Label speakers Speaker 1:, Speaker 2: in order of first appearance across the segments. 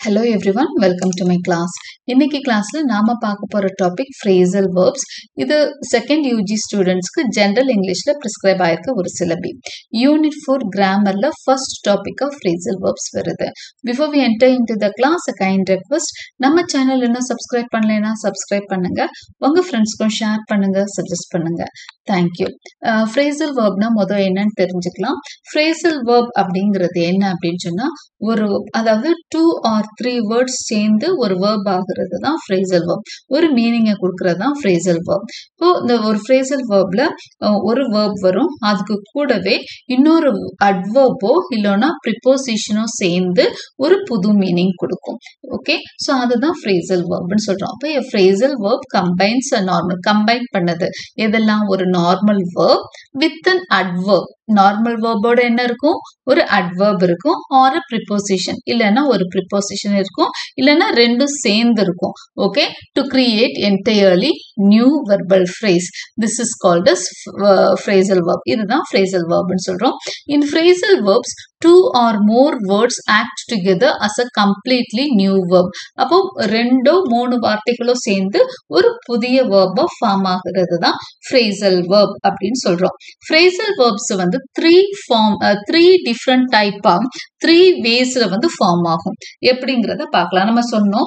Speaker 1: hello everyone welcome to my class இன்னைக்கு கிளாஸ்ல நாம பார்க்க போற டாபிக் ஃப்ரேசல் வேர்ப்ஸ் இது செகண்ட் யூஜி ஸ்டூடெண்ட்ஸ்க்கு ஜென்ரல் இங்கிலீஷ்ல ப்ரிஸ்கிரைப் ஆயிருக்க ஒரு சிலபி யூனிட் ஃபோர் கிராமர்ல first topic of phrasal verbs வருது before we enter into the class a kind request நம்ம சேனல் இன்னும் சப்ஸ்கிரைப் பண்ணலைன்னா சப்ஸ்கிரைப் பண்ணுங்க உங்க ஃப்ரெண்ட்ஸ்க்கும் ஷேர் பண்ணுங்க சஜஸ்ட் பண்ணுங்க தேங்க்யூ ஃப்ரேசல் வேர்ப்னா முதல் என்னன்னு தெரிஞ்சுக்கலாம் ஃப்ரேசல் வேர்ப் அப்படிங்கிறது என்ன அப்படின்னு சொன்னா ஒரு அதாவது டூ ஆர் த்ரீ வேர்ட்ஸ் சேர்ந்து ஒரு வேர்ப் ஆகுறது தான் ஃப்ரேசல் வேர்ப் ஒரு மீனிங்கை கொடுக்கறது தான் ஃப்ரேசல் வேர்ப் இப்போ இந்த ஒரு ஃப்ரேசல் வேர்ப்ல ஒரு வேர்ப் வரும் அதுக்கு கூடவே இன்னொரு அட்வர்போ இல்லைன்னா ப்ரிப்போசிஷனோ சேர்ந்து ஒரு புது மீனிங் கொடுக்கும் ஓகே ஸோ அதுதான் ஃப்ரேசல் வேர்ப்னு சொல்றோம் அப்போ phrasal verb combines normal combine பண்ணது எதெல்லாம் ஒரு normal verb with an adverb normal வேர்போட என்ன இருக்கும் ஒரு அட்வர்ப் இருக்கும் ஆர் ப்ரிப்போசிஷன் இல்லைன்னா ஒரு ப்ரிப்போசிஷன் இருக்கும் இல்லைன்னா ரெண்டும் சேர்ந்து இருக்கும் okay to create entirely new verbal phrase this is called as phrasal verb இதுதான் ஃப்ரேசல் வேர்ப்னு சொல்றோம் in phrasal verbs two or more words act together as a completely new verb அப்போ ரெண்டோ மூணு வார்த்தைகளோ சேர்ந்து ஒரு புதிய வேர்பா ஃபார்ம் ஆகுறது தான் ஃப்ரேசல் வேர்ப் அப்படின்னு சொல்றோம் ஃப்ரேசல் வேர்ப்ஸ் வந்து த்ரீ ஃபார்ம் த்ரீ டிஃப்ரெண்ட் டைப்பா த்ரீ வேஸ்ல வந்து ஃபார்ம் ஆகும் எப்படிங்கிறத பார்க்கலாம் நம்ம சொன்னோம்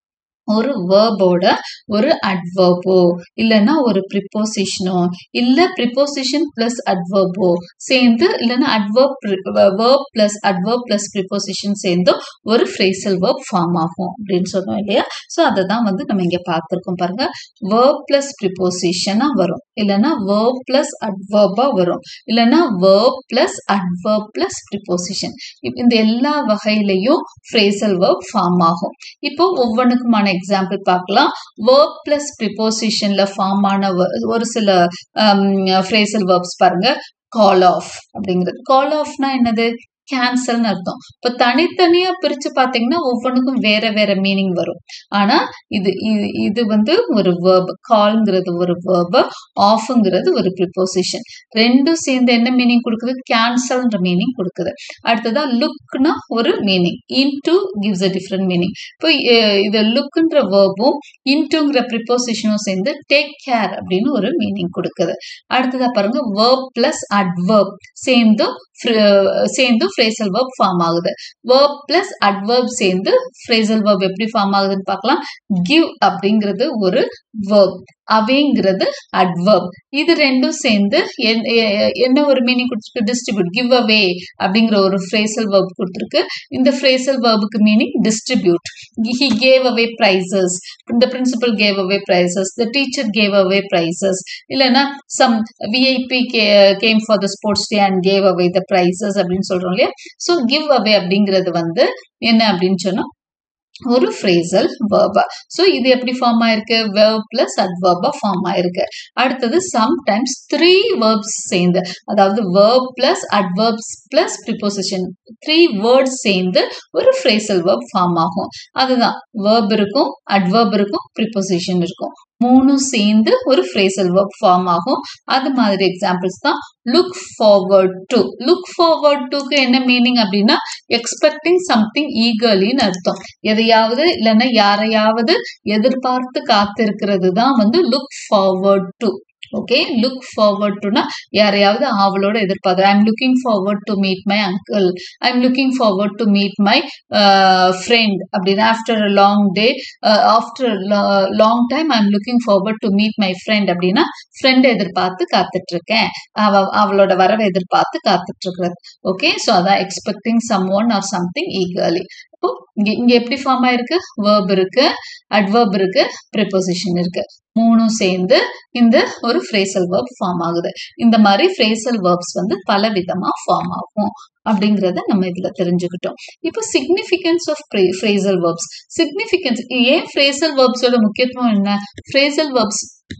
Speaker 1: ஒரு வேர்போட ஒரு அட்வர்போ இல்லைன்னா ஒரு ப்ரிப்போசிஷனோ இல்லை ப்ரிப்போசிஷன் பிளஸ் அட்வர்போ சேர்ந்து இல்லைன்னா adverb verb plus adverb plus preposition சேர்ந்து ஒரு ஃப்ரேசல் வேர்ப் ஃபார்ம் ஆகும் அப்படின்னு சொன்னோம் இல்லையா ஸோ அதை தான் வந்து நம்ம இங்கே பார்த்துருக்கோம் பாருங்க வேர்ப் பிளஸ் ப்ரிப்போசிஷனாக வரும் இல்லைன்னா வேர்ப் பிளஸ் அட்வர்பாக வரும் இல்லைன்னா verb plus adverb plus preposition இந்த எல்லா வகையிலையும் ஃப்ரேசல் வேர்ப் ஃபார்ம் ஆகும் இப்போ ஒவ்வொன்றுக்குமான எக்ஸாம்பிள் பார்க்கலாம் வேர்ப் பிளஸ் ப்ரிப்போசிஷன்ல ஃபார்ம் ஆன ஒரு சில ஃப்ரேசல் வேர்ப்ஸ் பாருங்க கால் ஆஃப் அப்படிங்கிறது கால் ஆஃப்னா என்னது கேன்சல்னு அர்த்தம் இப்போ தனித்தனியா பிரிச்சு பார்த்தீங்கன்னா ஒவ்வொன்றுக்கும் வேற வேற மீனிங் வரும் ஆனா இது இது வந்து ஒரு வேர்ப் கால்ங்கிறது ஒரு வேர்ப் ஆஃப்ங்கிறது ஒரு ப்ரிப்போசிஷன் ரெண்டும் சேர்ந்து என்ன மீனிங் கொடுக்குது கேன்சல்ன்ற மீனிங் கொடுக்குது அடுத்ததா லுக்னா ஒரு meaning into gives a different meaning இப்போ இது லுக்குன்ற வேர்பும் இன்டுங்கிற ப்ரிப்போசிஷனும் சேர்ந்து டேக் கேர் அப்படின்னு ஒரு மீனிங் கொடுக்குது அடுத்ததா பாருங்க வேர்ப் பிளஸ் அட்வர்ப் சேர்ந்து சேர்ந்து ஃப்ரேசல் வேர்ப் ஃபார்ம் ஆகுது வேர்ப் பிளஸ் அட்வர்ப் சேர்ந்து ஃப்ரேசல் வேர்ப் எப்படி ஃபார்ம் ஆகுதுன்னு பார்க்கலாம் கிவ் அப்படிங்கிறது ஒரு வேர்ப் அவேங்கிறது அட்வர்ப் இது ரெண்டும் சேர்ந்து என்ன ஒரு மீனிங் கொடுத்துருக்கு டிஸ்ட்ரிபியூட் கிவ் அவே அப்படிங்கிற ஒரு ஃப்ரேசல் வேர்ப் கொடுத்துருக்கு இந்த ஃப்ரேசல் வேர்புக்கு meaning distribute he gave away prizes இந்த principal gave away prizes the teacher gave away prizes இல்லைன்னா சம் விஐபி கே came for the sports day and gave away the prizes அப்படின்னு சொல்றோம் இல்லையா ஸோ கிவ் அவே அப்படிங்கிறது வந்து என்ன அப்படின்னு சொன்னா ஒரு ஃப்ரேசல் வேர்பா ஸோ இது எப்படி ஃபார்ம் ஆயிருக்கு வேர்ப் பிளஸ் அட்வர்பா ஃபார்ம் ஆயிருக்கு அடுத்தது சம்டைம்ஸ் த்ரீ வேர்ப்ஸ் சேர்ந்து அதாவது verb plus adverbs plus preposition three words சேர்ந்து ஒரு ஃப்ரேசல் வேர்ப் ஃபார்ம் ஆகும் அதுதான் வேர்ப் இருக்கும் அட்வர்ப் இருக்கும் ப்ரிப்போசிஷன் இருக்கும் மூணும் சேர்ந்து ஒரு ஃப்ரேசல் வேர்ப் ஃபார்ம் ஆகும் அது மாதிரி எக்ஸாம்பிள்ஸ் தான் look forward to look forward டுக்கு என்ன மீனிங் அப்படின்னா எக்ஸ்பெக்டிங் சம்திங் ஈகர்லின்னு அர்த்தம் எதையாவது இல்லைன்னா யாரையாவது எதிர்பார்த்து காத்திருக்கிறது தான் வந்து look forward to okay look forward டுனா யாரையாவது ஆவலோட எதிர்பார்த்து I'm looking forward to meet my uncle I'm looking forward to meet my friend அப்படின்னு after a long day after long time I'm looking forward to meet my friend அப்படின்னா friend எதிர்பார்த்து காத்துட்டு இருக்கேன் அவ அவளோட வரவை எதிர்பார்த்து காத்துட்டு இருக்கிறது ஓகே ஸோ அதான் expecting some one or something eagerly இப்போ இங்க இங்க எப்படி ஃபார்ம் ஆயிருக்கு வேர்ப் இருக்கு அட்வர்ப் இருக்கு ப்ரிப்போசிஷன் இருக்கு மூணும் சேர்ந்து இந்த ஒரு ஃப்ரேசல் வேர்ப் ஃபார்ம் ஆகுது இந்த மாதிரி ஃப்ரேசல் வேர்ப்ஸ் வந்து பல விதமா ஃபார்ம் ஆகும் அப்படிங்கிறத நம்ம இதுல தெரிஞ்சுக்கிட்டோம் இப்போ significance of phrasal verbs significance ஏன் ஃப்ரேசல் வேர்ப்ஸோட முக்கியத்துவம் என்ன ஃப்ரேசல் வேர்ப்ஸ்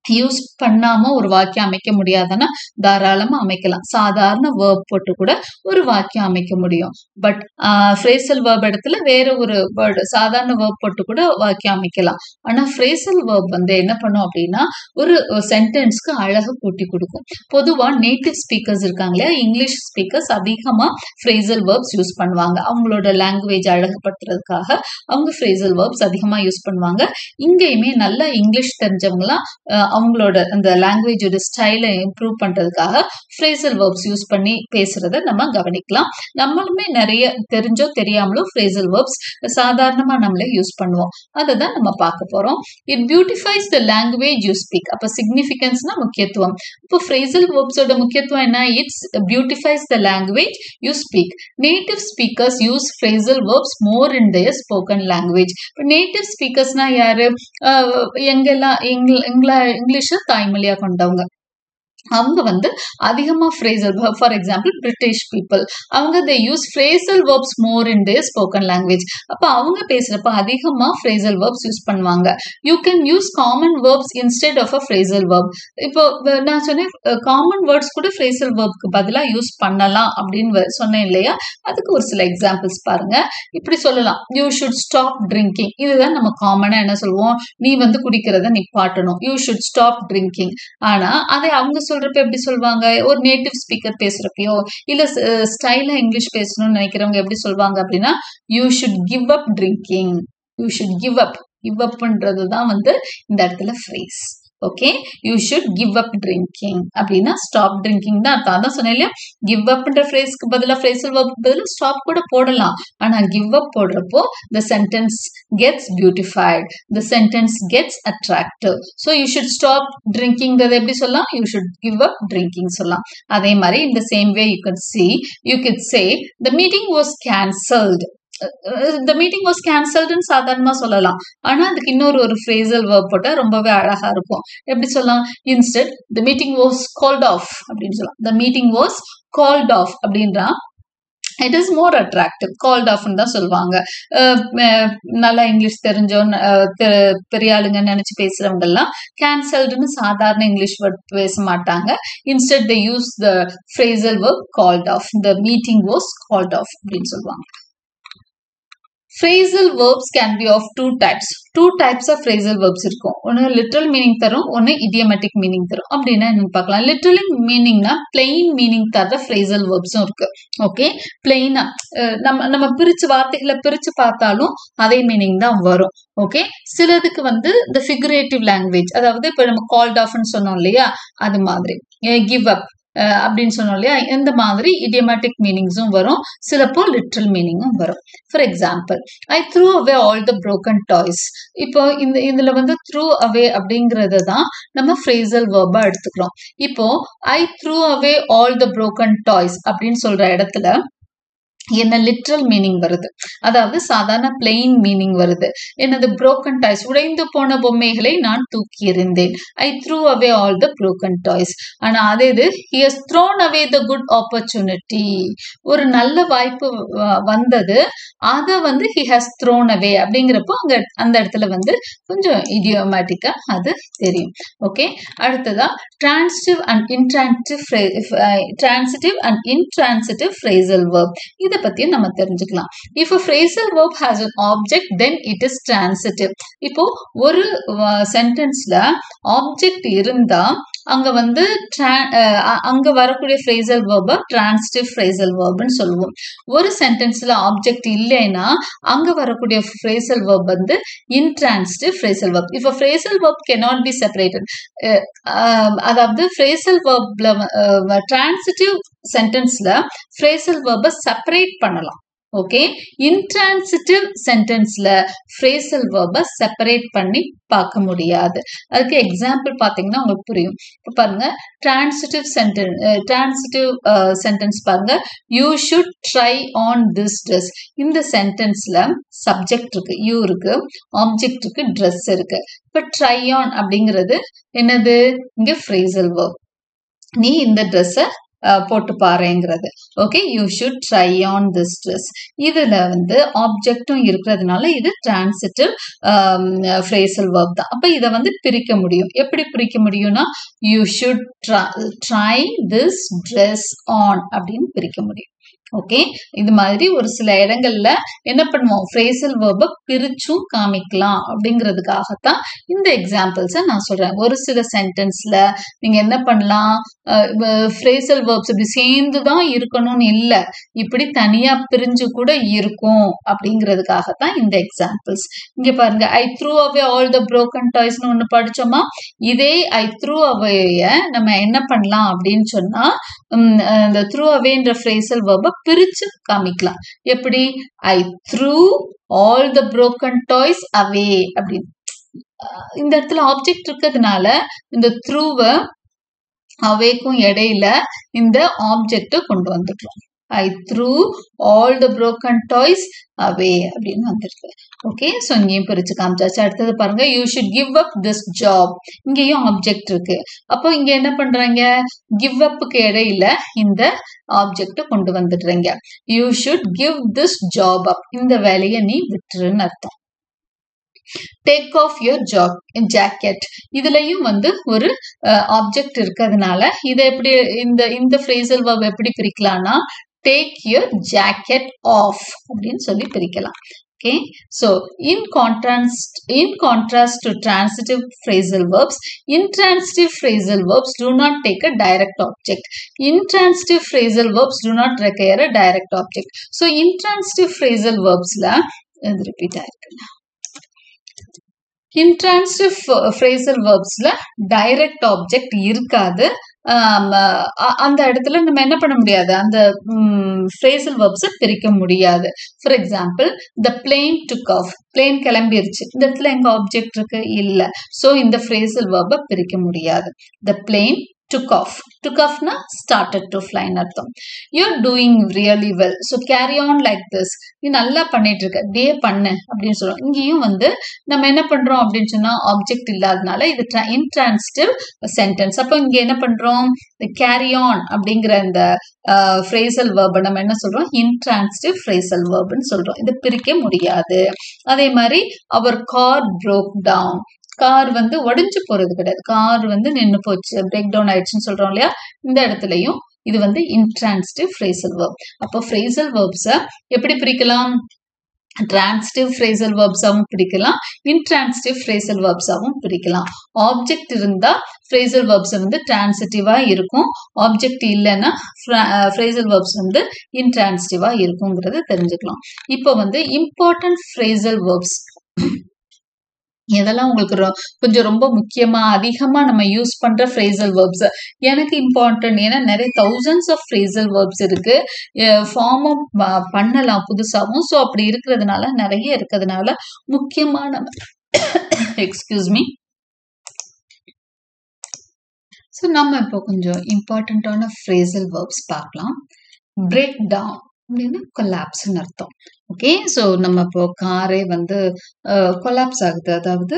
Speaker 1: யூஸ் பண்ணாம ஒரு வாக்கியம் அமைக்க முடியாதுன்னா தாராளமா அமைக்கலாம் சாதாரண வேர்ப் போட்டு கூட ஒரு வாக்கியம் அமைக்க முடியும் பட் ஃப்ரேசல் வேர்ப் இடத்துல வேற ஒரு வேர்டு சாதாரண வேர்ப் போட்டு கூட வாக்கியம் அமைக்கலாம் ஆனா ஃப்ரேசல் வேர்ப் வந்து என்ன பண்ணும் அப்படின்னா ஒரு சென்டென்ஸ்க்கு அழகு கூட்டி கொடுக்கும் பொதுவா நேட்டிவ் ஸ்பீக்கர்ஸ் இருக்காங்க இல்லையா இங்கிலீஷ் ஸ்பீக்கர்ஸ் அதிகமா ஃப்ரேசல் வேர்ப்ஸ் யூஸ் பண்ணுவாங்க அவங்களோட லாங்குவேஜ் அழகுபடுத்துறதுக்காக அவங்க ஃப்ரேசல் வேர்ப்ஸ் அதிகமா யூஸ் பண்ணுவாங்க இங்கேயுமே நல்ல இங்கிலீஷ் தெரிஞ்சவங்களாம் அஹ், அவங்களோட அந்த லாங்குவேஜோட ஸ்டைலை இம்ப்ரூவ் பண்றதுக்காக ஃப்ரேசல் வேர்ப்ஸ் யூஸ் பண்ணி பேசுறத நம்ம கவனிக்கலாம் நம்மளுமே நிறைய தெரிஞ்சோ தெரியாமலோ ஃப்ரேசல் வேர்ப்ஸ் சாதாரணமா நம்மளே யூஸ் பண்ணுவோம் அதை தான் நம்ம பார்க்க போறோம் it beautifies the language you speak அப்ப சிக்னிஃபிகன்ஸ்னா முக்கியத்துவம் இப்போ ஃப்ரேசல் வேர்ப்ஸோட முக்கியத்துவம் என்ன it's beautifies the language you speak native speakers use phrasal verbs more in their spoken language இப்போ நேட்டிவ் ஸ்பீக்கர்ஸ்னா யாரு அஹ் எங்கெல்லாம் இங்கில இங்கில- இங்கிலீஷை தாய்மொழியா கொண்டவங்க அவங்க வந்து அதிகமா phrasal for example British people அவங்க they use phrasal verbs more in they spoken language அப்போ அவங்க பேசுறப்ப அதிகமா ஃப்ரேசல் வேர்ப்ஸ் யூஸ் பண்ணுவாங்க you can use common verbs instead of a phrasal verb இப்போ வ- நான் சொன்னேன் காமன் வேர்ட்ஸ் கூட ஃப்ரேசல் வேர்ப்க்கு பதிலாக யூஸ் பண்ணலாம் அப்படின்னு வ- சொன்னேன் இல்லையா அதுக்கு ஒரு சில எக்ஸாம்பிள்ஸ் பாருங்க இப்படி சொல்லலாம் யூ ஷுட் ஸ்டாப் ட்ரிங்கிங் இதுதான் நம்ம காமனா என்ன சொல்லுவோம் நீ வந்து குடிக்கிறத நிப்பாட்டணும் யூ ஷுட் ஸ்டாப் ட்ரிங்கிங் ஆனா அதை அவங்க சொல்றப்ப எப்படி சொல்லுவாங்க ஒரு நேட்டிவ் ஸ்பீக்கர் பேசுறப்பயோ இல்ல ஸ்டைலா இங்கிலீஷ் பேசணும்னு நினைக்கிறவங்க எப்படி சொல்லுவாங்க அப்படின்னா you should give up drinking you should give up give அப்ன்றது தான் வந்து இந்த இடத்துல phrase okay you should give up drinking அப்படின்னா ஸ்டாப் ட்ரிங்கிங் தான் அர்த்தம் அதான் சொன்னேன் இல்லையா கிவ் அப்ன்ற ஃப்ரேஸ்க்கு பதிலாக ஃப்ரேஸல் ஒர்க்கு பதிலாக ஸ்டாப் கூட போடலாம் ஆனா கிவ் அப் போடுறப்போ the sentence gets beautified the sentence gets attractive so you should stop ட்ரிங்கிங்கிறத எப்படி சொல்லலாம் you should give up drinking சொல்லலாம் அதே மாதிரி இந்த same way you could see you could say the meeting was cancelled the meeting was கேன்சல்டுன்னு சாதாரணமாக சொல்லலாம் ஆனால் அதுக்கு இன்னொரு ஒரு ஃப்ரேசல் வேர்ப் போட்டால் ரொம்பவே அழகா இருக்கும் எப்படி சொல்லலாம் instead the meeting was called off அப்படின்னு சொல்லலாம் the meeting was called off அப்படின்றா it is more attractive called ஆஃப்னு தான் சொல்லுவாங்க அஹ் அஹ் நல்லா இங்கிலீஷ் தெரிஞ்சோ அஹ் தெ- பெரிய ஆளுங்கன்னு நினைச்சு பேசுறவங்க எல்லாம் கேன்சல்டுன்னு சாதாரண இங்கிலீஷ் வேர்ட் பேச மாட்டாங்க instead they use the phrasal verb called off the meeting was called off அப்படின்னு சொல்லுவாங்க phrasal verbs can be of two types two types of phrasal verbs இருக்கும் ஒன்று லிட்ரல் மீனிங் தரும் ஒன்று idiomatic மீனிங் தரும் அப்படின்னா என்னன்னு பார்க்கலாம் லிட்ரல் மீனிங்னா plain மீனிங் தர phrasal verbsம் இருக்கு ஓகே பிளெயினா நம்ம நம்ம பிரிச்சு வார்த்தைகளை பிரிச்சு பார்த்தாலும் அதே மீனிங் தான் வரும் ஓகே சிலதுக்கு வந்து இந்த ஃபிகரேட்டிவ் லாங்குவேஜ் அதாவது இப்போ நம்ம கால்ட் ஆஃப்னு சொன்னோம் இல்லையா அது மாதிரி கிவ் அப் அப்படின்னு சொன்னோம் இல்லையா இந்த மாதிரி idiomatic மீனிங்ஸும் வரும் சிலப்போ லிட்ரல் மீனிங்கும் வரும் for example I threw away all the broken toys இப்போ இந்த இதுல வந்து த்ரூ அவே அப்படிங்கறது தான் நம்ம ஃப்ரேசல் வேர்பா எடுத்துக்கிறோம் இப்போ I threw away all the broken toys அப்படின்னு சொல்ற இடத்துல என்ன லிட்ரல் மீனிங் வருது அதாவது சாதாரண பிளெயின் மீனிங் வருது என்னது broken டாய்ஸ் உடைந்து போன பொம்மைகளை நான் தூக்கி எறிந்தேன் I threw away all the broken toys ஆனா அதே இது he has thrown away the good opportunity ஒரு நல்ல வாய்ப்பு வ- வந்தது அதை வந்து he has thrown away அப்படிங்கிறப்போ அங்க அந்த இடத்துல வந்து கொஞ்சம் இடியோமேட்டிக்கா அது தெரியும் ஓகே அடுத்ததா transitive and intransitive transitive and intransitive phrasal verb இதை பத்தியும் நம்ம தெரிஞ்சுக்கலாம் if a phrasal verb has an object then it is transitive இப்போ ஒரு சென்டென்ஸ்ல ஆப்ஜெக்ட் இருந்தா அங்க வந்து tra- அஹ் அ- அங்க வரக்கூடிய phrasal verb டிரான்சிட்டிவ் phrasal verbன்னு சொல்லுவோம் ஒரு சென்டென்ஸ்ல ஆப்ஜெக்ட் இல்லைன்னா அங்க வரக்கூடிய phrasal verb வந்து intransitive phrasal verb if a phrasal verb cannot be separated அஹ் ஆஹ் அதாவது phrasal verbல டிரான்சிட்டிவ் சென்டென்ஸ்ல phrasal verb செப்பரேட் பண்ணலாம் ஓகே இன்ட்ரான்சிட்டிவ் சென்டென்ஸ்ல phrasal verb செப்பரேட் பண்ணி பார்க்க முடியாது அதுக்கு எக்ஸாம்பிள் பார்த்தீங்கன்னா உங்களுக்கு புரியும் இப்போ பாருங்க டிரான்சிட்டிவ் சென்டென்ஸ் டிரான்சிட்டிவ் சென்டென்ஸ் பாருங்க you should try on this dress இந்த சென்டென்ஸ்ல சப்ஜெக்ட் இருக்கு யூ இருக்கு ஆப்ஜெக்ட் இருக்கு ட்ரெஸ் இருக்கு இப்போ ட்ரை ஆன் அப்படிங்கிறது என்னது இங்க phrasal verb நீ இந்த ட்ரெஸ்ஸை போட்டு பாருங்கிறது okay you should try on this dress இதில் வந்து ஆப்ஜெக்டும் இருக்கிறதுனால இது டிரான்சிட்டிவ் ஃப்ரேசல் ஒர்க் தான் அப்போ இதை வந்து பிரிக்க முடியும் எப்படி பிரிக்க முடியும்னா you should try this dress on அப்படின்னு பிரிக்க முடியும் ஓகே இது மாதிரி ஒரு சில இடங்கள்ல என்ன பண்ணுவோம் ஃப்ரேசல் வேர்பை பிரிச்சும் காமிக்கலாம் அப்படிங்கிறதுக்காகத்தான் இந்த எக்ஸாம்பிள்ஸை நான் சொல்றேன் ஒரு சில சென்டென்ஸ்ல நீங்க என்ன பண்ணலாம் ஃப்ரேசல் வேர்ப்ஸ் இப்படி சேர்ந்து தான் இருக்கணும்னு இல்லை இப்படி தனியா பிரிஞ்சு கூட இருக்கும் அப்படிங்கிறதுக்காகத்தான் இந்த எக்ஸாம்பிள்ஸ் இங்க பாருங்க I threw away all the broken டாய்ஸ்னு ஒன்று படிச்சோமா இதே ஐ த்ரூ அவேய நம்ம என்ன பண்ணலாம் அப்படின்னு சொன்னா இந்த த்ரூ அவேன்ற ஃப்ரேசல் வேர்பை பிரிச்சு காமிக்கலாம் எப்படி I threw all the broken toys away அப்படின்னு இந்த இடத்துல ஆப்ஜெக்ட் இருக்கிறதுனால இந்த த்ரூவை அவேக்கும் இடையில இந்த ஆப்ஜெக்ட கொண்டு வந்துட்டோம் I threw all the broken toys away அப்படின்னு வந்திருக்கு ஓகே ஸோ இங்கேயும் பிரிச்சு காமிச்சாச்சு அடுத்தது பாருங்க you should give up this job இங்கேயும் ஆப்ஜெக்ட் இருக்கு அப்போ இங்க என்ன பண்றாங்க கிவ் அப்புக்கு இடையில இந்த ஆப்ஜெக்ட கொண்டு வந்துடுறீங்க you should give this job up இந்த வேலையை நீ விட்டுருன்னு அர்த்தம் take off your jack jacket இதுலயும் வந்து ஒரு ஆப்ஜெக்ட் இருக்கிறதுனால இதை எப்படி இந்த இந்த ஃப்ரேசல் வர்ப் எப்படி பிரிக்கலாம்னா டேக் யுவர் ஜாக்கெட் ஆஃப் அப்படின்னு சொல்லி பிரிக்கலாம் okay so in contrast in contrast to transitive phrasal verbs intransitive phrasal verbs do not take a direct object intransitive phrasal verbs do not require a direct object so intransitive phrasal verbs la இது repeat ஆயிருக்குல்ல intransitive phrasal வேர்ப்ஸ்ல direct object இருக்காது அந்த இடத்துல நம்ம என்ன பண்ண முடியாது அந்த ஃப்ரேசல் வேர்ப்ஸை பிரிக்க முடியாது for example the plane took off plane கிளம்பிருச்சு இந்த இடத்துல எங்க ஆப்ஜெக்ட் இருக்கு இல்ல ஸோ இந்த ஃப்ரேசல் வேர்பை பிரிக்க முடியாது the plane took off took ஆஃப்னா ஸ்டார்டட் டு ஃப்ளைன் அர்த்தம் you are doing really well so carry on like this நீ நல்லா பண்ணிட்டு இருக்க டே பண்ணு அப்படின்னு சொல்றோம் இங்கேயும் வந்து நம்ம என்ன பண்றோம் அப்படின்னு சொன்னா ஆப்ஜெக்ட் இல்லாதனால இது இன்ட்ரான்சிட்டிவ் சென்டென்ஸ் அப்போ இங்க என்ன பண்றோம் கேரி ஆன் அப்படிங்கிற இந்த ஃப்ரேசல் வேர்பை நம்ம என்ன சொல்றோம் இன்ட்ரான்சிட்டிவ் ஃப்ரேசல் வேர்ப்னு சொல்றோம் இது பிரிக்க முடியாது அதே மாதிரி our car broke down car வந்து உடஞ்சு போறது கிடையாது கார் வந்து நின்று போச்சு பிரேக் டவுன் ஆயிடுச்சுன்னு சொல்றோம் இல்லையா இந்த இடத்துலயும் இது வந்து இன்ட்ரான்சிட்டிவ் ஃப்ரேசல் வேர்ப் அப்போ ஃப்ரேசல் வேர்ப்ஸை எப்படி பிரிக்கலாம் டிரான்சிட்டிவ் ஃப்ரேசல் வேர்ப்ஸாகவும் பிரிக்கலாம் இன்ட்ரான்சிட்டிவ் ஃப்ரேசல் வேர்ப்ஸாகவும் பிரிக்கலாம் ஆப்ஜெக்ட் இருந்தால் ஃப்ரேசல் வேர்ப்ஸ் வந்து டிரான்சிட்டிவாக இருக்கும் ஆப்ஜெக்ட் இல்லைன்னா ஃப்ரேசல் வேர்ப்ஸ் வந்து இன்ட்ரான்சிட்டிவாக இருக்குங்கிறது தெரிஞ்சுக்கலாம் இப்போ வந்து இம்பார்ட்டன்ட் ஃப்ரேசல் வேர்ப்ஸ் இதெல்லாம் உங்களுக்கு கொஞ்சம் ரொம்ப முக்கியமா அதிகமா நம்ம யூஸ் பண்ற ஃப்ரேசல் வேர்ப்ஸ் எனக்கு இம்பார்ட்டன்ட் ஏன்னா நிறைய தௌசண்ட்ஸ் ஆஃப் ஃப்ரேசல் வேர்ப்ஸ் இருக்கு ஃபார்மும் பண்ணலாம் புதுசாகவும் ஸோ அப்படி இருக்கிறதுனால நிறைய இருக்கிறதுனால முக்கியமான எக்ஸ்கியூஸ் மீ ஸோ நம்ம இப்போ கொஞ்சம் இம்பார்ட்டண்ட்டான ஃப்ரேசல் வேர்ப்ஸ் பார்க்கலாம் பிரேக் டவுன் அப்படின்னா கொலாப்ஸ்ன்னு அர்த்தம் ஓகே ஸோ நம்ம இப்போ காரே வந்து கொலாப்ஸ் ஆகுது அதாவது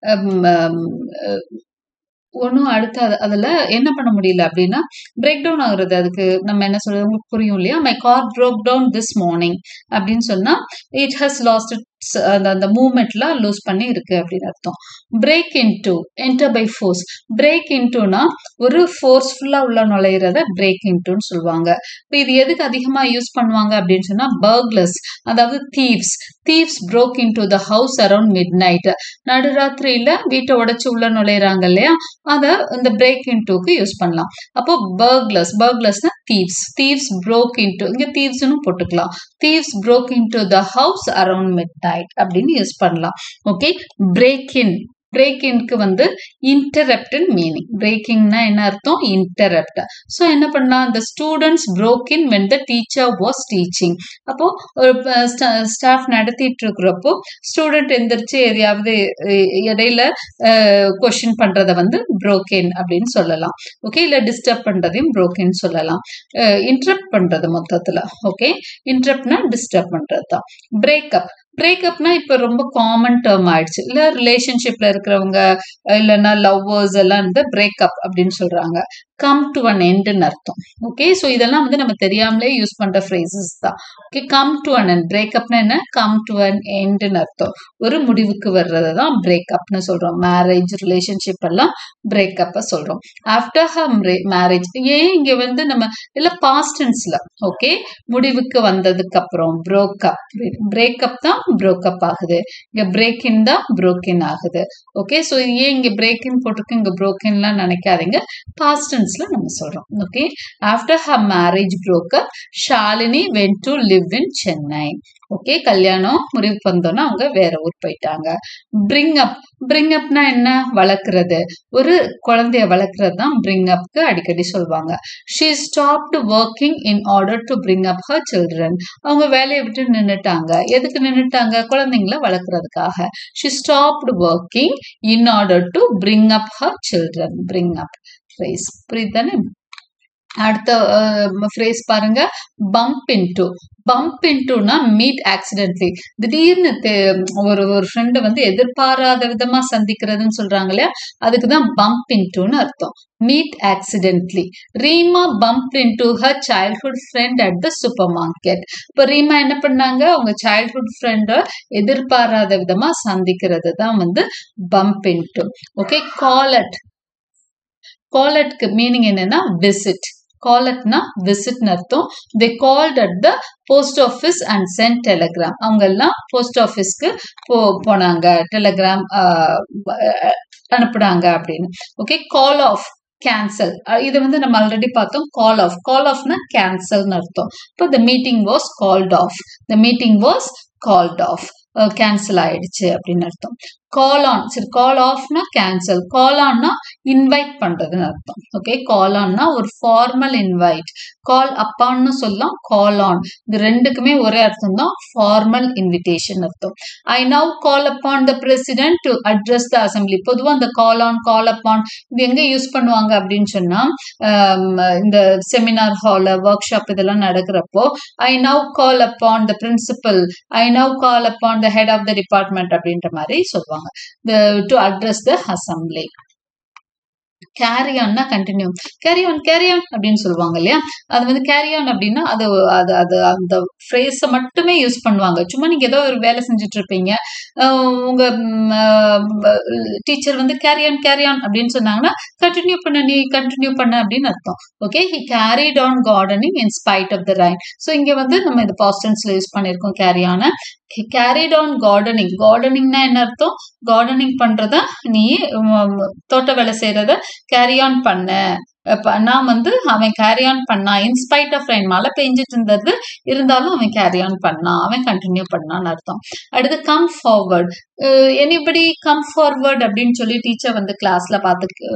Speaker 1: ஒன்றும் அடுத்து அது அதில் என்ன பண்ண முடியல அப்படின்னா பிரேக் டவுன் ஆகுறது அதுக்கு நம்ம என்ன சொல்றது உங்களுக்கு புரியும் இல்லையா my car broke down this morning அப்படின்னு சொன்னால் இட் ஹஸ் லாஸ்ட் அந்த அந்த மூமெண்ட்லாம் லூஸ் பண்ணி இருக்கு அப்படின்னு அர்த்தம் break into enter by force break இன்டூனா ஒரு ஃபோர்ஸ்ஃபுல்லாக உள்ள நுழையிறத பிரேக் இன்டூன்னு சொல்லுவாங்க இப்போ இது எதுக்கு அதிகமாக யூஸ் பண்ணுவாங்க அப்படின்னு சொன்னால் பர்க்லஸ் அதாவது thieves thieves broke into the house around midnight நடுராத்திரியில வீட்டை உடைச்சு உள்ள நுழையிறாங்க இல்லையா அதை இந்த பிரேக் இன்டூக்கு யூஸ் பண்ணலாம் அப்போ பர்க்லஸ் பர்க்லஸ்னா தீவ்ஸ் தீவ்ஸ் ப்ரோக் இன்டூ இங்க தீவ்ஸ்னு போட்டுக்கலாம் thieves broke into the house around midnight அப்படின்னு யூஸ் பண்ணலாம் ஓகே பிரேக் இன் பிரேக் இன்க்கு வந்து இன்டரப்டன் மீனிங் பிரேக்கிங்னா என்ன அர்த்தம் இன்டரப்ட் ஸோ என்ன பண்ணலாம் the students broke in when the teacher was teaching அப்போ ஒரு ஸ்டாஃப் நடத்திட்டு இருக்கிறப்போ ஸ்டூடெண்ட் எந்திரிச்சு எதையாவது இடையில கொஷின் பண்றத வந்து புரோக்கேன் அப்படின்னு சொல்லலாம் ஓகே இல்லை டிஸ்டர்ப் பண்றதையும் புரோக்கேன் சொல்லலாம் இன்டரப்ட் பண்றது மொத்தத்தில் ஓகே இன்டரப்ட்னா டிஸ்டர்ப் பண்றது தான் பிரேக்கப் பிரேக்கப்னா இப்போ ரொம்ப காமன் டேர்ம் ஆயிடுச்சு இல்லை ரிலேஷன்ஷிப்ல இருக்கிறவங்க இல்லைன்னா லவ்வர்ஸ் எல்லாம் வந்து பிரேக்கப் அப்படின்னு சொல்றாங்க கம் டு அன் எண்டுன்னு அர்த்தம் ஓகே ஸோ இதெல்லாம் வந்து நம்ம தெரியாமலே யூஸ் பண்ற ஃப்ரேசஸ் தான் okay come to an end பிரேக்கப்னா என்ன கம் டு அன் எண்டுன்னு அர்த்தம் ஒரு முடிவுக்கு வர்றதை தான் பிரேக்கப்னு சொல்றோம் மேரேஜ் ரிலேஷன்ஷிப் எல்லாம் பிரேக்கப்பை சொல்றோம் ஆஃப்டர் ஹர் மேரேஜ் ஏன் இங்க வந்து நம்ம இல்ல பாஸ்டன்ஸ்ல ஓகே முடிவுக்கு வந்ததுக்கு அப்புறம் ப்ரோக்கப் பிரேக்கப் தான் ப்ரோக்கப் ஆகுது இங்க பிரேக்கின் தான் புரோக்கின் ஆகுது ஓகே ஸோ ஏன் இங்க பிரேக்கின் போட்டிருக்கு இங்க புரோக்கின்லாம் நினைக்காதீங்க பாஸ்டன்ஸ்ல நம்ம சொல்றோம் okay after her marriage broke up Shalini went to live in Chennai okay கல்யாணம் முடிவுக்கு வந்தோன்னா அவங்க வேற ஊர் போயிட்டாங்க பிரிங் அப் பிரிங் அப்னா என்ன வளர்க்குறது ஒரு குழந்தைய வளர்க்குறது தான் பிரிங் அப்க்கு அடிக்கடி சொல்லுவாங்க she stopped working in order to bring up her children அவங்க வேலையை விட்டு நின்றுட்டாங்க எதுக்கு நின்றுட்டாங்க குழந்தைங்கள வளர்க்குறதுக்காக she stopped working in order to bring up her children bring up phrase புரியுதானே அடுத்த ஃப்ரேஸ் பாருங்க பம்ப் இன்டு பம்ப் இன்டுனா மீட் ஆக்சிடென்ட்லி திடீர்னு ஒரு ஒரு ஃப்ரெண்டு வந்து எதிர்பாராத விதமா சந்திக்கிறதுன்னு சொல்றாங்க இல்லையா அதுக்கு தான் பம்ப் இன்டுன்னு அர்த்தம் meet accidentally Reema bump into her childhood friend at the supermarket இப்போ ரீமா என்ன பண்ணாங்க அவங்க சைல்ட்ஹுட் ஃப்ரெண்டை எதிர்பாராத விதமா சந்திக்கிறது தான் வந்து பம்ப் இன்டு ஓகே காலட் காலட்க்கு மீனிங் என்னன்னா விசிட் காலட்னா விசிட்னு அர்த்தம் they called at the post office and sent telegram அவங்க எல்லாம் போஸ்ட் ஆஃபீஸ்க்கு போ போனாங்க டெலகிராம் அனுப்புனாங்க அப்படின்னு ஓகே கால் ஆஃப் கேன்சல் இது வந்து நம்ம ஆல்ரெடி பார்த்தோம் கால் ஆஃப் கால் ஆஃப்னா கேன்சல்னு அர்த்தம் இப்போ the meeting was called off the meeting was called off cancel ஆயிடுச்சு அப்படின்னு அர்த்தம் கால் ஆன் சரி கால் ஆஃப்னா கேன்சல் கால் ஆன்னா இன்வைட் பண்றதுன்னு அர்த்தம் ஓகே கால் ஆன்னா ஒரு ஃபார்மல் இன்வைட் கால் அப்பான்னு சொல்லலாம் கால் ஆன் இது ரெண்டுக்குமே ஒரே அர்த்தம் தான் ஃபார்மல் இன்விடேஷன் அர்த்தம் I now call upon the president to address the assembly பொதுவாக அந்த கால் ஆன் கால் அப்பான் இது எங்கே யூஸ் பண்ணுவாங்க அப்படின்னு சொன்னா இந்த செமினார் ஹால் ஒர்க் ஷாப் இதெல்லாம் நடக்கிறப்போ I now call upon the principal I now call upon the head of the department அப்படின்ற மாதிரி சொல்லுவாங்க to address the assembly carry ஆன்னா continue carry on carry on அப்படின்னு சொல்லுவாங்க இல்லையா அது வந்து கேரி ஆன் அப்படின்னா அது அது அது அந்த ஃப்ரேஸை மட்டுமே யூஸ் பண்ணுவாங்க சும்மா நீங்க ஏதோ ஒரு வேலை செஞ்சுட்டு இருப்பீங்க உங்க டீச்சர் வந்து கேரி ஆன் கேரி ஆன் அப்படின்னு சொன்னாங்கன்னா கண்டினியூ பண்ண நீ கண்டினியூ பண்ண அப்படின்னு அர்த்தம் okay he carried on gardening in spite of the rain so இங்க வந்து நம்ம இது பாஸ்டன்ஸ்ல யூஸ் பண்ணியிருக்கோம் carry on carried on gardening கார்டனிங்னா என்ன அர்த்தம் கார்டனிங் பண்றத நீ தோட்ட வேலை செய்யறத கேரி ஆன் பண்ண நான் வந்து அவன் கேரி ஆன் பண்ணான் இன்ஸ்பைட் ஆஃப் ரெயின் மழை பெஞ்சிட்டு இருந்தது இருந்தாலும் அவன் கேரி ஆன் பண்ணான் அவன் கண்டினியூ பண்ணான்னு அர்த்தம் அடுத்து come forward anybody come forward அப்படின்னு சொல்லி டீச்சர் வந்து கிளாஸ்ல பார்த்து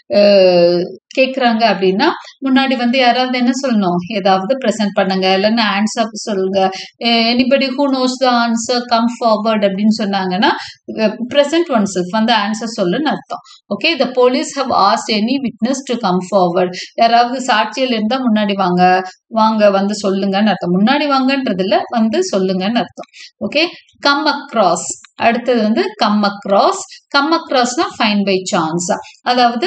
Speaker 1: கேட்குறாங்க அப்படின்னா முன்னாடி வந்து யாராவது என்ன சொல்லணும் ஏதாவது ப்ரெசென்ட் பண்ணுங்க இல்லைன்னா ஆன்சர் சொல்லுங்க anybody who knows the answer come forward அப்படின்னு சொன்னாங்கன்னா ப்ரெசென்ட் ஒன் செல்ஃப் வந்து ஆன்சர் சொல்லுன்னு அர்த்தம் okay the police have asked any witness to come forward யாராவது சாட்சியில் இருந்தால் முன்னாடி வாங்க வாங்க வந்து சொல்லுங்கன்னு அர்த்தம் முன்னாடி வாங்கன்றதுல வந்து சொல்லுங்கன்னு அர்த்தம் ஓகே கம் அக்ராஸ் அடுத்தது வந்து கம் அக்ராஸ் கம் அக்ராஸ்னா ஃபைன் பை சான்ஸ் அதாவது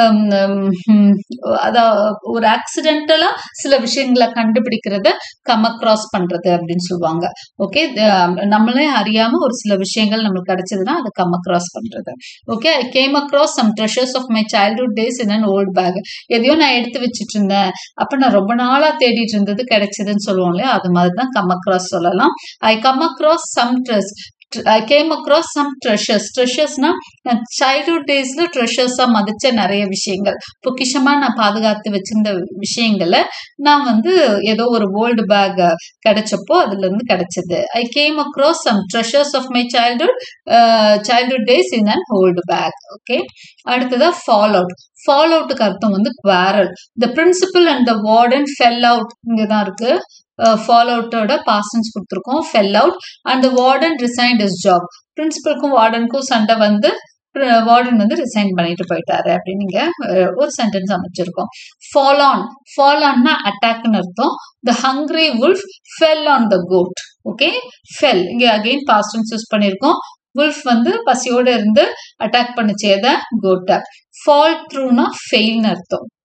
Speaker 1: அதாவது ஒரு ஆக்சிடென்டலா சில விஷயங்களை கண்டுபிடிக்கிறத கம் அக்ராஸ் பண்றது அப்படின்னு சொல்லுவாங்க ஓகே நம்மளே அறியாம ஒரு சில விஷயங்கள் நம்மளுக்கு கிடைச்சதுன்னா அது கம் அக்ராஸ் பண்றது okay I came across some treasures of my childhood days in an old bag எதையோ நான் எடுத்து வச்சுட்டு இருந்தேன் அப்ப நான் ரொம்ப நாளா தேடிட்டு இருந்தது கிடைச்சதுன்னு சொல்லுவோம் இல்லையா அது மாதிரி தான் கம் அக்ராஸ் சொல்லலாம் I come across some treasure I came across some treasures ட்ரெஷர்ஸ்னா சைல்ட்ஹுட் டேஸ்ல ட்ரெஷர்ஸா மதிச்ச நிறைய விஷயங்கள் பொக்கிஷமா நான் பாதுகாத்து வச்சிருந்த விஷயங்களை நான் வந்து ஏதோ ஒரு ஓல்டு பேக் கிடைச்சப்போ அதுல இருந்து கிடைச்சது I came across some treasures of my childhood childhood days in an old bag okay அடுத்ததா ஃபால் அவுட் ஃபால் அவுட்டுக்கு அர்த்தம் வந்து quarrel the principal and the warden fell out இங்கதான் இருக்கு ஃபால் அவுட்டோட பாசன்ஸ் கொடுத்துருக்கோம் fell out and warden resigned his job பிரின்சிபலுக்கும் வார்டனுக்கும் சண்டை வந்து வார்டன் வந்து ரிசைன் பண்ணிட்டு போயிட்டாரு அப்படின்னு நீங்க ஒரு சென்டென்ஸ் அமைச்சிருக்கோம் ஃபால் ஆன் ஃபால் ஆன்னா அட்டாக்னு அர்த்தம் the hungry wolf fell on the goat okay fell இங்க அகெயின் பாஸ்டன்ஸ் யூஸ் பண்ணியிருக்கோம் வுல்ஃப் வந்து பசியோட இருந்து அட்டாக் பண்ணிச்சேத கோட்டை ஃபால் த்ரூனா ஃபெயில்னு அர்த்தம்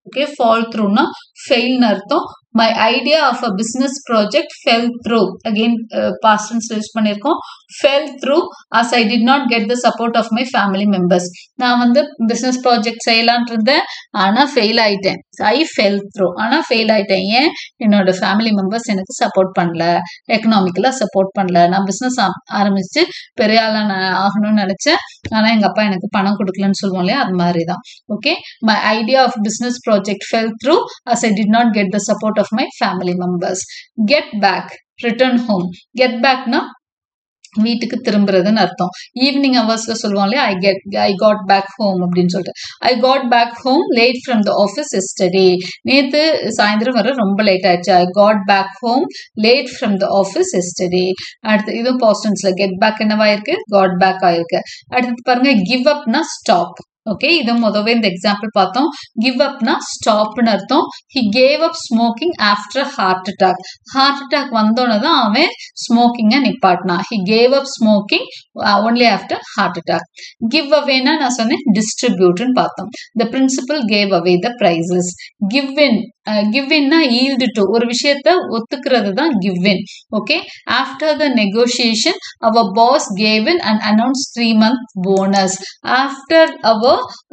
Speaker 1: ஓகே ஃபால் த்ரூனா ஃபெயில்னு அர்த்தம் my idea of a business project fell through again past tense use பண்ணியிருக்கோம் fell through as I did not get the support of my family members நான் வந்து பிஸ்னஸ் ப்ராஜெக்ட் செய்யலான் இருந்தேன் ஆனால் ஃபெயில் ஆயிட்டேன் ஐ ஃபெல் த்ரூ ஆனால் ஃபெயில் ஆயிட்டேன் ஏன் என்னோட ஃபேமிலி மெம்பர்ஸ் எனக்கு சப்போர்ட் பண்ணல எக்கனாமிக்கலாக சப்போர்ட் பண்ணல நான் பிஸ்னஸ் ஆரம்பிச்சு பெரிய ஆளாக நான் ஆகணும்னு நினச்சேன் ஆனால் எங்கள் அப்பா எனக்கு பணம் கொடுக்கலன்னு சொல்லுவோம் இல்லையா அது மாதிரி தான் okay my idea of business project fell through as I did not get the support of my family members get back return home get பேக்னா வீட்டுக்கு திரும்புறதுன்னு அர்த்தம் ஈவினிங் ஹவர்ஸ்ல சொல்லுவோம் இல்லையா I get I got back home அப்படின்னு சொல்லிட்டு I got back home late from the office yesterday நேத்து சாயந்தரம் வர ரொம்ப லேட் ஆயிடுச்சு I got back home late from the office yesterday அடுத்து இதுவும் பாஸ்டன்ஸ்ல கெட் பேக் என்னவாயிருக்கு காட் பேக் ஆயிருக்கு அடுத்து பாருங்க கிவ் அப்னா ஸ்டாப் ஓகே இதை முதவே இந்த எக்ஸாம்பிள் பார்த்தோம் கிவ் அப்னா ஸ்டாப்னு அர்த்தம் he gave up smoking after heart attack heart attack வந்தோடனே தான் அவன் ஸ்மோக்கிங்கை நிப்பாட்டினா he gave up smoking only after heart attack give அவேனா நான் சொன்னேன் டிஸ்ட்ரிபியூட்னு பார்த்தோம் the principal gave away the prizes give in give இன்னா ஈல்டு டு ஒரு விஷயத்த ஒத்துக்கிறது தான் give in okay after the negotiation our boss gave in and announce three month bonus after our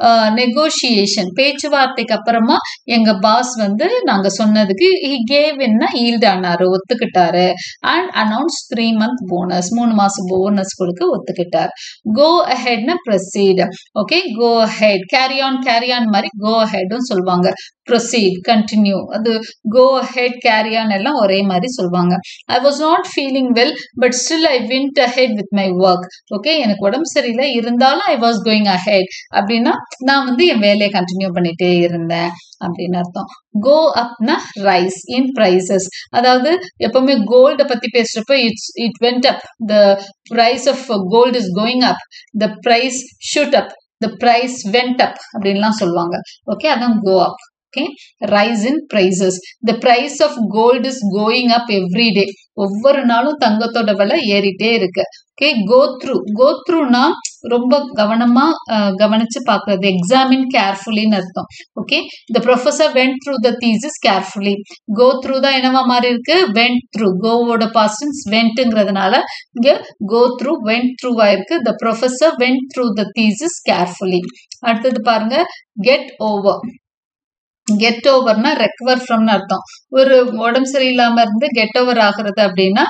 Speaker 1: negotiation பேச்சுவார்த்தைக்கு அப்புறமா எங்க பாஸ் வந்து நாங்க சொன்னதுக்கு ஹி கேவ் இன்னா ஈல்டு ஆனாரு ஒத்துக்கிட்டாரு and announce three month bonus மூணு மாசம் போனஸ் கொடுக்க ஒத்துக்கிட்டார் கோ அஹெட்னா proceed okay go ahead carry on carry on மாதிரி கோ அஹெட்னு சொல்லுவாங்க ப்ரொசீட் கண்டினியூ அது கோ ஹெட் கேரி ஆன் எல்லாம் ஒரே மாதிரி சொல்லுவாங்க I was not feeling well but still I went ahead with my work okay எனக்கு உடம்பு சரியில்லை இருந்தாலும் ஐ வாஸ் கோயிங் அஹெட் அப்படின்னா நான் வந்து என் வேலையை கண்டினியூ பண்ணிட்டே இருந்தேன் அப்படின்னு அர்த்தம் கோ அப்னா ரைஸ் இன் ப்ரைசஸ் அதாவது எப்பவுமே கோல்டை பத்தி பேசுறப்ப it's it went up the price of gold is going up the price shoot up the price went up அப்படின்லாம் சொல்லுவாங்க ஓகே அதான் go up okay rise in prices the price of gold is going up every day ஒவ்வொரு நாளும் தங்கத்தோட விலை ஏறிட்டே இருக்கு okay go through கோ த்ரூனா ரொம்ப கவனமா கவனிச்சு பார்க்கறது எக்ஸாமின் கேர்ஃபுல்லின்னு அர்த்தம் okay the professor went through the thesis carefully go through தான் என்னவா மாதிரி இருக்கு வெண்ட் த்ரூ கோவோட பாஸ்டன்ஸ் வெண்ட்டுங்கிறதுனால இங்க கோ த்ரூ வெண்ட் த்ரூ ஆயிருக்கு the professor went through the thesis carefully அடுத்தது பாருங்க கெட் ஓவர் கெட் ஓவர்னா ரெக்கவர் ஃப்ரம்னு அர்த்தம் ஒரு உடம்பு சரியில்லாம இருந்து கெட் ஓவர் ஆகுறது அப்படின்னா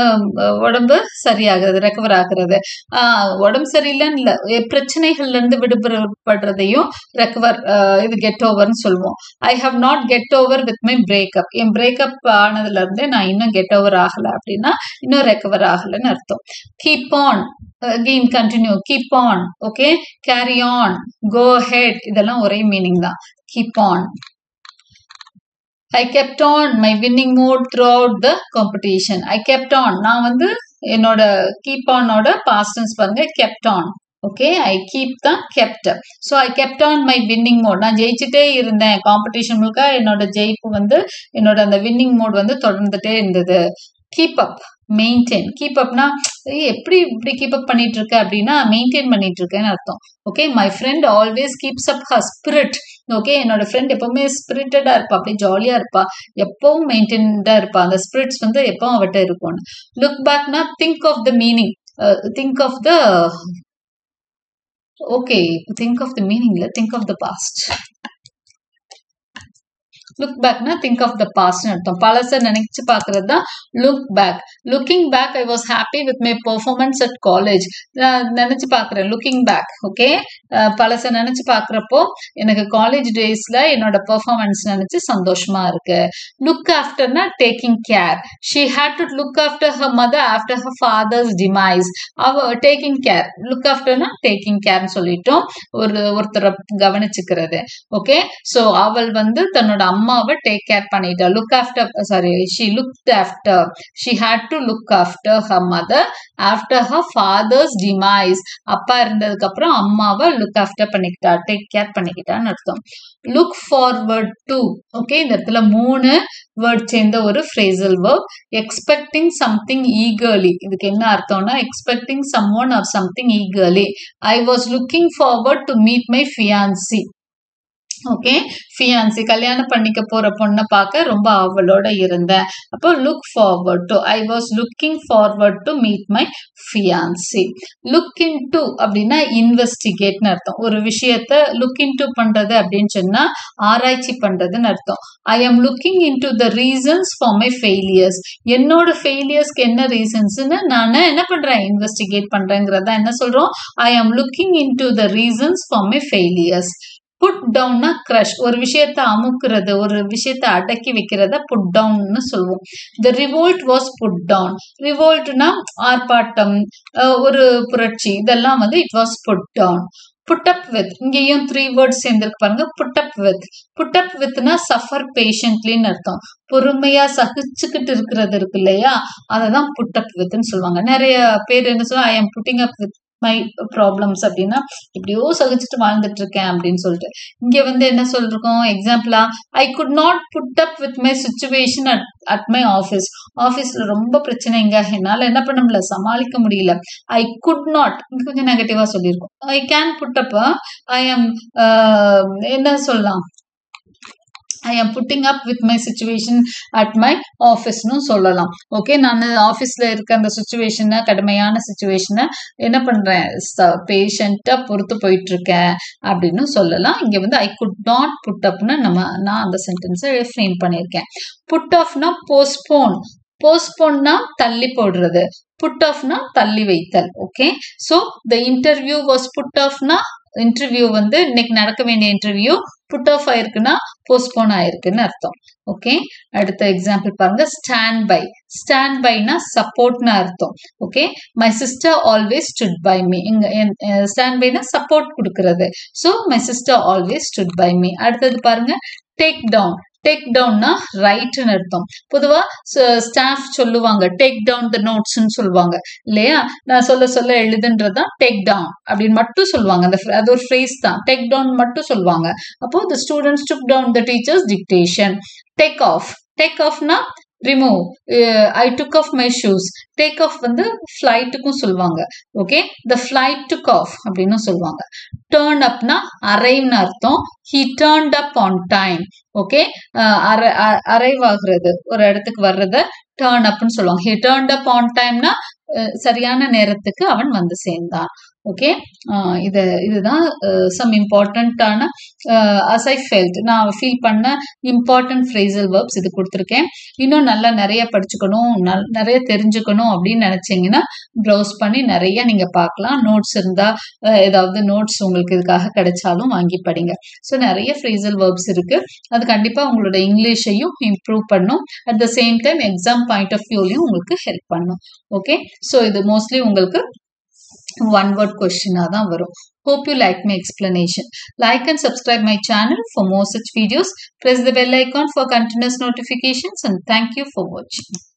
Speaker 1: உடம்பு சரியாகிறது ரெக்கவர் ஆகுறது உடம்பு சரியில்லைன்னு இல்லை பிரச்சனைகள்ல இருந்து விடுபடுறதையும் ரெக்கவர் இது கெட் ஓவர்னு சொல்லுவோம் I have not get over with my breakup என் பிரேக்கப் ஆனதுல இருந்தே நான் இன்னும் கெட் ஓவர் ஆகல அப்படின்னா இன்னும் ரெக்கவர் ஆகலைன்னு அர்த்தம் keep on again continue keep on okay carry on go head இதெல்லாம் ஒரே மீனிங் தான் keep on I kept on my winning mode throughout the competition I kept on நான் வந்து என்னோட கீப் ஆனோட பாஸ்டன்ஸ் பாருங்க kept on okay I keep தான் kept so I kept on my winning mode நான் ஜெயிச்சுட்டே இருந்தேன் காம்படிஷன் முழுக்க என்னோட ஜெயிப்பு வந்து என்னோட அந்த வின்னிங் மோட் வந்து தொடர்ந்துட்டே இருந்தது கீப் அப் மெயின்டைன் கீப் அப்னா எப்படி இப்படி கீப் அப் பண்ணிட்டு இருக்க அப்படின்னா மெயின்டைன் பண்ணிட்டு இருக்கேன்னு அர்த்தம் okay my friend always keeps up her spirit okay என்னோட ஃப்ரெண்ட் எப்பவுமே ஸ்பிரிட்டடா இருப்பா அப்படியே ஜாலியா இருப்பா எப்பவும் மெயின்டைன்டா இருப்பா அந்த ஸ்பிரிட்ஸ் வந்து எப்பவும் அவட்ட இருக்கும் லுக் பேக்னா think of the meaning think of the okay think of the மீனிங்ல think of the past look பேக்னா திங்க் ஆஃப் த பாஸ்ட்னு அர்த்தம் பழச நினைச்சு பார்க்கறது தான் look back looking back I was happy with my performance at college நான் நினைச்சு பார்க்குறேன் லுக்கிங் பேக் ஓகே பழச நினைச்சு பார்க்குறப்போ எனக்கு காலேஜ் டேஸ்ல என்னோட பெர்ஃபார்மன்ஸ் நினைச்சு சந்தோஷமா இருக்கு லுக் ஆஃப்டர்னா taking care she had to look after her mother after her father's demise அவ டேக்கிங் கேர் லுக் ஆஃப்டர்னா டேக்கிங் கேர்னு சொல்லிட்டோம் ஒரு ஒருத்தரை கவனிச்சுக்கிறது ஓகே ஸோ அவள் வந்து தன்னோட அம்மாவை டேக் கேர் பண்ணிட்டா look after sorry she look after she had to look after her mother after her father's demise அப்பா இருந்ததுக்கு அப்புறம் அம்மாவை லுக் ஆஃப்டர் பண்ணிக்கிட்டா டேக் கேர் பண்ணிக்கிட்டான்னு அர்த்தம் லுக் ஃபார்வர்ட் டு ஓகே இந்த இடத்துல மூணு வேர்ட் சேர்ந்த ஒரு phrasal verb expecting something eagerly இதுக்கு என்ன அர்த்தம்னா expecting some one or something eagerly I was looking forward to meet my fiancee okay fiancee கல்யாணம் பண்ணிக்க போற பொண்ணை பார்க்க ரொம்ப ஆவலோட இருந்தேன் அப்போ look forward to I was looking forward to meet my fiancee look into அப்படின்னா இன்வெஸ்டிகேட்னு அர்த்தம் ஒரு விஷயத்த லுக் இன் டு பண்றது அப்படின்னு சொன்னா ஆராய்ச்சி பண்றதுன்னு அர்த்தம் I am looking into the reasons for my failures என்னோட ஃபெயிலியர்ஸ்க்கு என்ன ரீசன்ஸ்னு நான் என்ன பண்றேன் இன்வெஸ்டிகேட் பண்றேங்கிறதா என்ன சொல்றோம் I am looking into the reasons for my failures put டவுன்னா க்ரஷ் ஒரு விஷயத்த அமுக்குறது ஒரு விஷயத்த அடக்கி வைக்கிறத புட் டவுன்னு சொல்லுவோம் the revolt was put down ரிவோல்ட்னா ஆர்ப்பாட்டம் அஹ் ஒரு புரட்சி இதெல்லாம் வந்து it was put down put up with இங்கேயும் த்ரீ வேர்ட்ஸ் சேர்ந்திருக்கு பாருங்க put up with put up வித்னா சஃபர் பேஷண்ட்லின்னு அர்த்தம் பொறுமையா சகிச்சுக்கிட்டு இருக்கிறது இருக்கு இல்லையா அதை தான் புட் அப் வித்னு சொல்லுவாங்க நிறைய பேர் என்ன சொல்லுவாங்க I am putting up with my problems அப்படின்னா இப்படியோ சகிச்சுட்டு வாழ்ந்துட்டு இருக்கேன் அப்படின்னு சொல்லிட்டு இங்க வந்து என்ன சொல்றோம் எக்ஸாம்பிளா I could not put up with my situation at at my office ஆஃபீஸ்ல ரொம்ப பிரச்சனைங்க என்னால என்ன பண்ண முடியல சமாளிக்க முடியல ஐ குட் நாட் கொஞ்சம் நெகட்டிவா சொல்லியிருக்கோம் I can put up I am என்ன சொல்லலாம் I am putting up with my situation at my ஆஃபீஸ்னு சொல்லலாம் ஓகே நான் ஆஃபீஸில் இருக்க அந்த சுச்சுவேஷனை கடுமையான சுச்சுவேஷனை என்ன பண்ணுறேன் பேஷண்ட்டாக பொறுத்து போயிட்டு இருக்கேன் அப்படின்னு சொல்லலாம் இங்கே வந்து ஐ குட் நாட் புட் அப்னு நம்ம நான் அந்த சென்டென்ஸை ஃப்ரேம் பண்ணியிருக்கேன் புட் ஆஃப்னா போஸ்ட்போன் போஸ்ட்போன்னா தள்ளி போடுறது புட் ஆஃப்னா தள்ளி வைத்தல் okay so the interview was put ஆஃப்னா இன்டர்வியூ வந்து இன்னைக்கு நடக்க வேண்டிய இன்டர்வியூ புட் ஆஃப் ஆயிருக்குன்னா போஸ்ட்போன் ஆயிருக்குன்னு அர்த்தம் ஓகே அடுத்த எக்ஸாம்பிள் பாருங்க ஸ்டாண்ட் பை ஸ்டாண்ட் பைனா சப்போர்ட்னு அர்த்தம் okay my sister always stood by me இங்க ஸ்டாண்ட் பைனா சப்போர்ட் கொடுக்கறது so my sister always stood by me அடுத்தது பாருங்க டேக் டவுன் டேக் டவுன்னா ரைட்னு அர்த்தம் பொதுவா ஸ்டாஃப் சொல்லுவாங்க டேக் டவுன் த நோட்ஸ்ன்னு சொல்லுவாங்க இல்லையா நான் சொல்ல சொல்ல எழுதுன்றதுதான் டேக் டவுன் அப்படின்னு மட்டும் சொல்லுவாங்க அந்த அது ஒரு ஃப்ரேஸ் தான் டேக் டவுன் மட்டும் சொல்லுவாங்க அப்போ the students took down the teachers dictation take off take ஆஃப்னா remove I took off my shoes take off வந்து ஃப்ளைட்டுக்கும் சொல்லுவாங்க okay the flight took off அப்படின்னு சொல்லுவாங்க டேர்ன் அப்னா அரைவ்னு அர்த்தம் he turned up on time okay arrive ஆகுறது ஒரு இடத்துக்கு வர்றத டேர்ன் அப்னு சொல்லுவாங்க ஹி டேர்ன்ட் அப் ஆன் டைம்னா சரியான நேரத்துக்கு அவன் வந்து சேர்ந்தான் ஓகே இது இதுதான் சம் இம்பார்ட்டண்ட்டான அஸ் ஐ ஃபெல்ட் நான் ஃபீல் பண்ண இம்பார்ட்டன்ட் ஃப்ரேசல் வேர்ப்ஸ் இது கொடுத்துருக்கேன் இன்னும் நல்லா நிறைய படிச்சுக்கணும் நிறைய தெரிஞ்சுக்கணும் அப்படின்னு நினச்சிங்கன்னா ப்ரௌஸ் பண்ணி நிறைய நீங்கள் பார்க்கலாம் நோட்ஸ் இருந்தால் ஏதாவது நோட்ஸ் உங்களுக்கு இதுக்காக கிடைச்சாலும் வாங்கி படிங்க ஸோ நிறைய ஃப்ரேசல் வேர்ப்ஸ் இருக்குது அது கண்டிப்பாக உங்களோட இங்கிலீஷையும் இம்ப்ரூவ் பண்ணும் at the same time exam point of வியூலையும் உங்களுக்கு ஹெல்ப் பண்ணும் ஓகே ஸோ இது மோஸ்ட்லி உங்களுக்கு one word question தான் வரும் hope you like my explanation like and subscribe my channel for more such videos press the bell icon for continuous notifications and thank you for watching